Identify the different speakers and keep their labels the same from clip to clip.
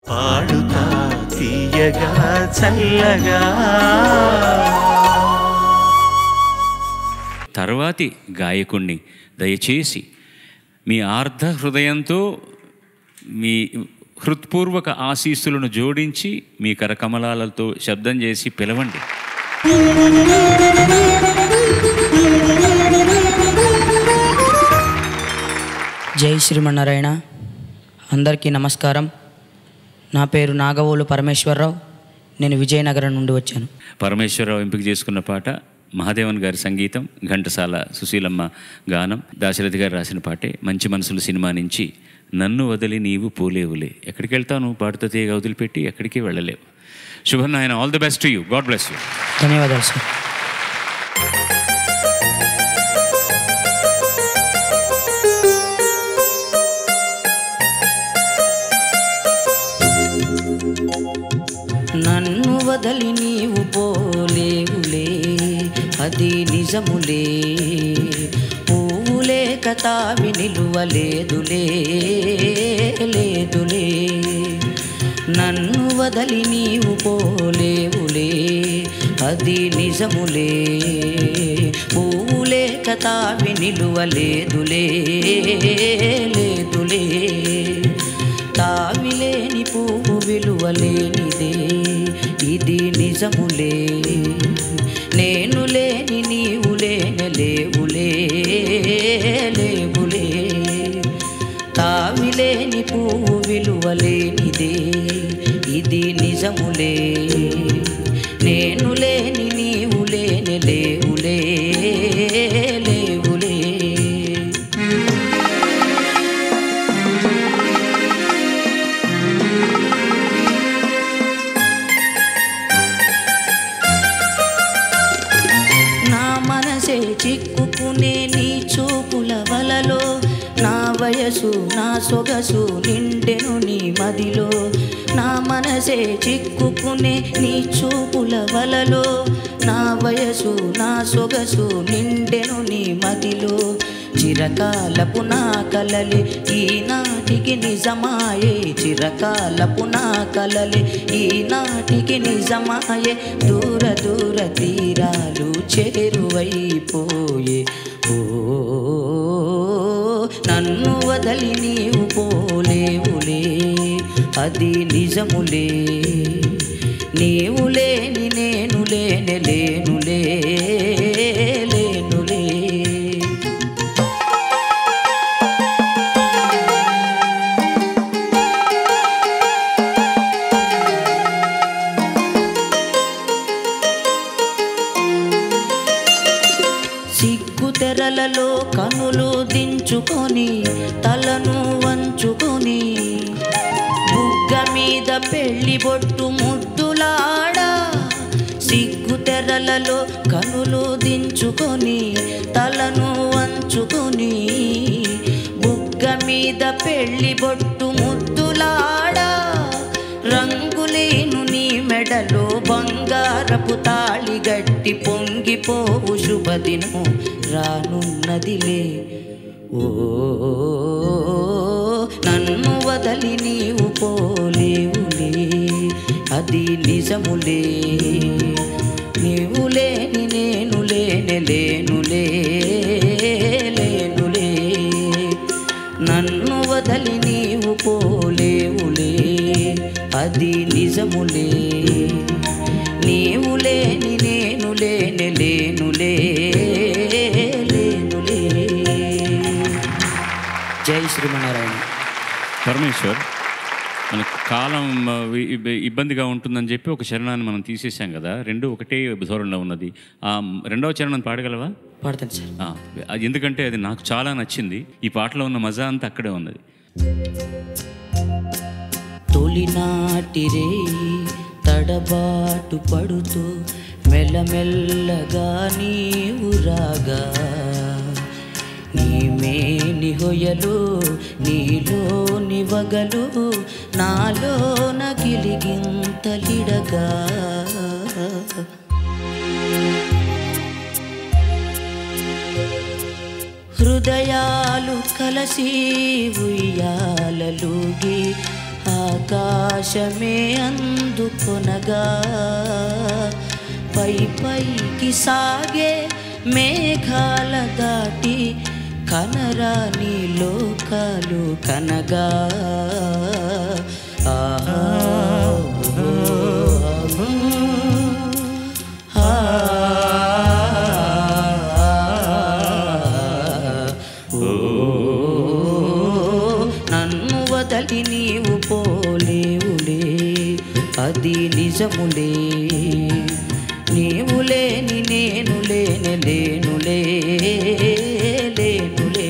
Speaker 1: పాడుతా తీయగా చల్లగా
Speaker 2: తర్వాతి గాయకుణ్ణి దయచేసి మీ ఆర్ధ హృదయంతో మీ హృత్పూర్వక ఆశీస్సులను జోడించి మీ కరకమలాలతో శబ్దం చేసి పిలవండి
Speaker 3: జై శ్రీమన్నారాయణ అందరికీ నమస్కారం నా పేరు నాగవోలు పరమేశ్వరరావు నేను విజయనగరం నుండి వచ్చాను
Speaker 2: పరమేశ్వరరావు ఎంపిక చేసుకున్న పాట మహాదేవన్ గారి సంగీతం ఘంటసాల సుశీలమ్మ గానం దాశరథి గారు రాసిన పాటే మంచి మనసులు సినిమా నుంచి నన్ను వదిలి నీవు పోలేవులే ఎక్కడికి వెళ్తావు నువ్వు పాటతో తీయగా వదిలిపెట్టి ఎక్కడికి వెళ్ళలేవు శుభన్ all the best to you God bless you
Speaker 3: ధన్యవాదాలు సార్ నన్ను వదలి నీవు పోలేవులే అది నిజములే పువ్వులే కతావి నిలువలేదులే లేదులే నన్ను వదలి నీవు పోలేవులే అది నిజములే పువ్వులే కతావి నిలువలేదులే లేదులే తావిలేని పువ్వు విలువలేనిదే ఇది నిజములే నేను లేని నీవు లేని లేవులే లేవులే తావిలేని పువ్వు విలువలేనిదే ఇది నిజములే నేను లేని నీవు లేని లేవులే లేవులే నా మనసే చిక్కుకునే నీ చూపుల వలలో నా వయసు నా సొగసు నిండెను నీ మదిలో నా మనసే చిక్కుకునే నీ చూపుల వలలో నా వయసు నా సొగసు నిండెను నీ మదిలో చిరకాలపు నా కలలే ఈనాటికి నిజమాయే చిరకాలపు నా కలలే ఈనాటికి నిజమాయే దూర దూర తీరాలు చేరువైపోయే ఓ నన్ను వదలి నీవు పోలేవులే అది నిజములే నీవు లేని నేను లేని లేనులే లేనులే సిగ్గు తెరలలో కనులు దించుకొని తలను వంచుకొని బుగ్గ మీద పెళ్లి బొట్టు ముద్దులాడా సిగ్గు తెరలలో కనులు దించుకొని తలను వంచుకొని బుగ్గ మీద పెళ్లి బొట్టు ముద్దులాడా రంగులేను నీ మెడలో బంగారపు తాళి గట్టి పొంగిపోవు శుభదినం రానున్నదిలే ఓ నన్ను వదలి నీవు పోలేవులే అది నిజములే నీవు లేని నేను లేని లేనులే లేనులే నన్ను వదలి నీవు పోలేవులే అది నిజములే నీవు లేని నేను లేని లేనులే లేనులే జై శ్రీమన్నారాయణ
Speaker 2: పరమేశ్వర్ మనకు కాలం ఆ, ఇ- ఇబ్- ఇబ్బందిగా ఉంటుందని చెప్పి ఒక చరణాన్ని మనం తీసేసాం కదా రెండు ఒకటే ధోరణిలో ఉన్నది ఆ రెండవ చరణం పాడగలవా
Speaker 3: పాడతాను సార్
Speaker 2: ఆ, అది ఎందుకంటే అది నాకు చాలా నచ్చింది ఈ పాటలో ఉన్న మజా అంతా అక్కడే ఉన్నది
Speaker 3: తొలినాటిరే తడబాటు పడుతూ మెల్లమెల్లగా నీవు రాగా నీమేని హొయలు నీలోని వగలు నాలోన గిలిగింతలిడగా హృదయాలు కలసి ఉయ్యాలలుగి ఆకాశమే అందుకొనగా పై పైకి సాగే మేఘాల దాటి కనరాని లోకాలు కనగా ఆహా, ఓ, నన్ను వదలి నీవు పోలేవులే అది నిజములే నీవు లేని నేను లేని లేనులే లేనులే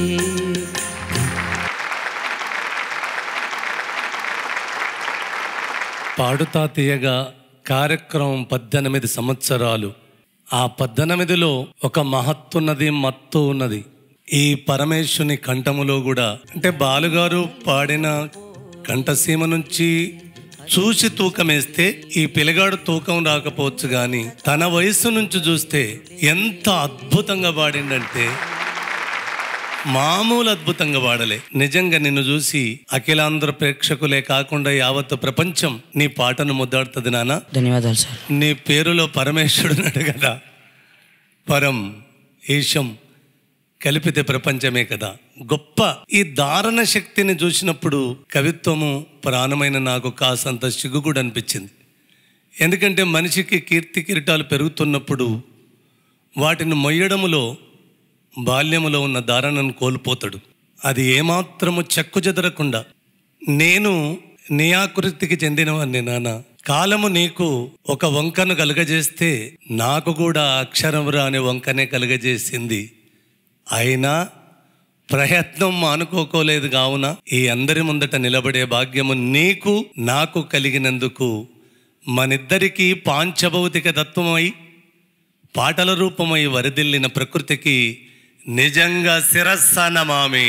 Speaker 4: పాడుతా తీయగా కార్యక్రమం పద్దెనిమిది సంవత్సరాలు ఆ పద్దెనిమిదిలో ఒక మహత్తున్నది మత్తు ఉన్నది ఈ పరమేశ్వని కంఠములో కూడా అంటే బాలుగారు పాడిన కంఠసీమ నుంచి చూసి తూకం వేస్తే ఈ పిల్లగాడు తూకం రాకపోవచ్చు కానీ తన వయసు నుంచి చూస్తే ఎంత అద్భుతంగా పాడిండంటే మామూలు అద్భుతంగా వాడలే నిజంగా నిన్ను చూసి అఖిలాంధ్ర ప్రేక్షకులే కాకుండా యావత్ ప్రపంచం నీ పాటను ముద్దాడుతుంది నాన్న
Speaker 3: ధన్యవాదాలు సార్
Speaker 4: నీ పేరులో పరమేశ్వరుడు ఉన్నాడు కదా పరం ఈశం కలిపితే ప్రపంచమే కదా గొప్ప ఈ దారుణ శక్తిని చూసినప్పుడు కవిత్వము ప్రాణమైన నాకు కాసంత సిగ్గు కూడా అనిపించింది ఎందుకంటే మనిషికి కీర్తి కిరీటాలు పెరుగుతున్నప్పుడు వాటిని మొయ్యడములో బాల్యములో ఉన్న ధారణను కోల్పోతాడు అది ఏమాత్రము చెక్కు చెదరకుండా నేను నీ ఆకృతికి చెందినవాడిని నాన్న కాలము నీకు ఒక వంకను కలుగజేస్తే నాకు కూడా అక్షరం రాని వంకనే కలుగజేసింది అయినా ప్రయత్నం మానుకోకోలేదు కావున ఈ అందరి ముందట నిలబడే భాగ్యము నీకు నాకు కలిగినందుకు మనిద్దరికీ పాంచభౌతిక తత్వమై పాటల రూపమై వరదిల్లిన ప్రకృతికి నిజంగా శిరస్సనమామి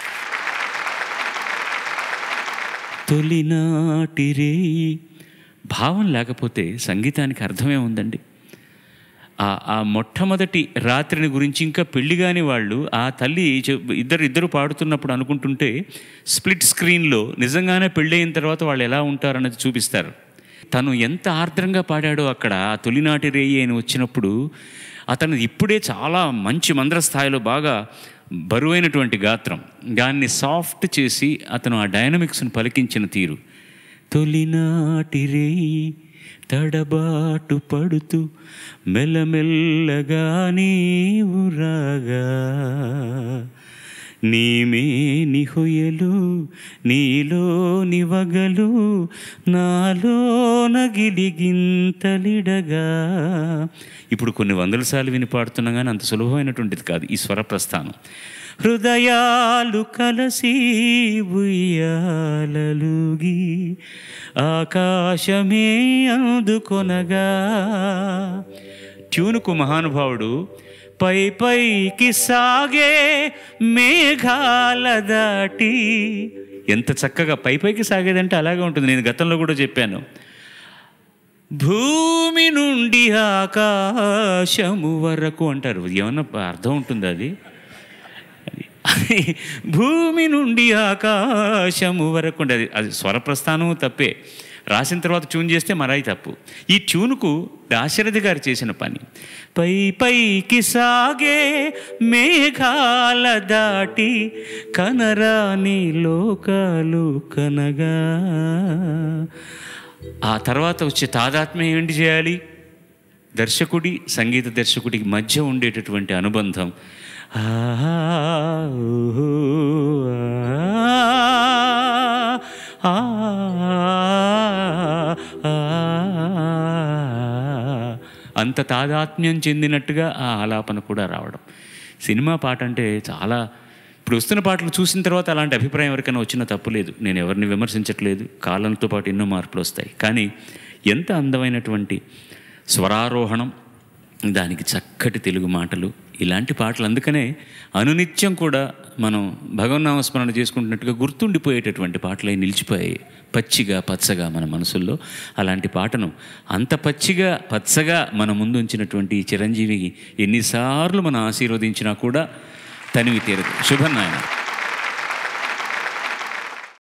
Speaker 2: తొలినాటి రేయి భావం లేకపోతే సంగీతానికి అర్థమే ఉందండి ఆ ఆ మొట్టమొదటి రాత్రిని గురించి ఇంకా పెళ్లి కాని వాళ్ళు ఆ తల్లి చె- ఇద్దరు ఇద్దరు పాడుతున్నప్పుడు అనుకుంటుంటే స్ప్లిట్ స్క్రీన్లో నిజంగానే పెళ్ళయిన తర్వాత వాళ్ళు ఎలా ఉంటారన్నది చూపిస్తారు తను ఎంత ఆర్ద్రంగా పాడాడో అక్కడ ఆ తొలినాటి రేయి అని వచ్చినప్పుడు అతను ఇప్పుడే చాలా మంచి మంద్ర స్థాయిలో బాగా బరువైనటువంటి గాత్రం దాన్ని సాఫ్ట్ చేసి అతను ఆ డైనమిక్స్ను పలికించిన తీరు తొలినాటి రేయి తడబాటు పడుతూ మెల్లమెల్లగా నీవు రాగా నీమే నిహొయలు నీలో నివగలు నాలో నగిలిగింతలిడగా ఇప్పుడు కొన్ని వందల సార్లు విని పాడుతున్నా కానీ అంత సులభమైనటువంటిది కాదు ఈ స్వర ప్రస్థానం హృదయాలు కలసి ఉయ్యాలలుగి ఆకాశమే అందుకొనగా ట్యూనుకు మహానుభావుడు పై పైకి సాగే మేఘాల దాటి ఎంత చక్కగా పై పైకి సాగేదంటే అలాగే ఉంటుంది నేను గతంలో కూడా చెప్పాను భూమి నుండి ఆకాశము వరకు అంటారు ఏమన్నా అర్థం ఉంటుంది అది అది భూమి నుండి ఆకాశము వరకు ఉండేది అది స్వరప్రస్థానం తప్పే రాసిన తర్వాత ట్యూన్ చేస్తే మరాయి తప్పు ఈ ట్యూన్కు దాశరథి గారు చేసిన పని పై పైకి సాగే మేఘాల దాటి కనరాని లోకాలు కనగా ఆ తర్వాత వచ్చే తాదాత్మ్యం ఏంటి చేయాలి దర్శకుడి సంగీత దర్శకుడికి మధ్య ఉండేటటువంటి అనుబంధం ఆహా, ఊహూ, ఆ, ఆ, ఆ, అంత తాదాత్మ్యం చెందినట్టుగా ఆ ఆలాపన కూడా రావడం సినిమా పాట అంటే చాలా ఇప్పుడు వస్తున్న పాటలు చూసిన తర్వాత అలాంటి అభిప్రాయం ఎవరికైనా వచ్చినా తప్పు లేదు నేను ఎవరిని విమర్శించట్లేదు కాలంతో పాటు ఎన్నో మార్పులు వస్తాయి కానీ ఎంత అందమైనటువంటి స్వరారోహణం దానికి చక్కటి తెలుగు మాటలు ఇలాంటి పాటలు అందుకనే అనునిత్యం కూడా మనం భగవన్నామస్మరణ చేసుకుంటున్నట్టుగా గుర్తుండిపోయేటటువంటి పాటలై నిలిచిపోయాయి పచ్చిగా పచ్చగా మన మనసుల్లో అలాంటి పాటను అంత పచ్చిగా పచ్చగా మన ముందు ఉంచినటువంటి ఈ చిరంజీవికి ఎన్నిసార్లు మనం ఆశీర్వదించినా కూడా తనివి తీరదు శుభం నాయన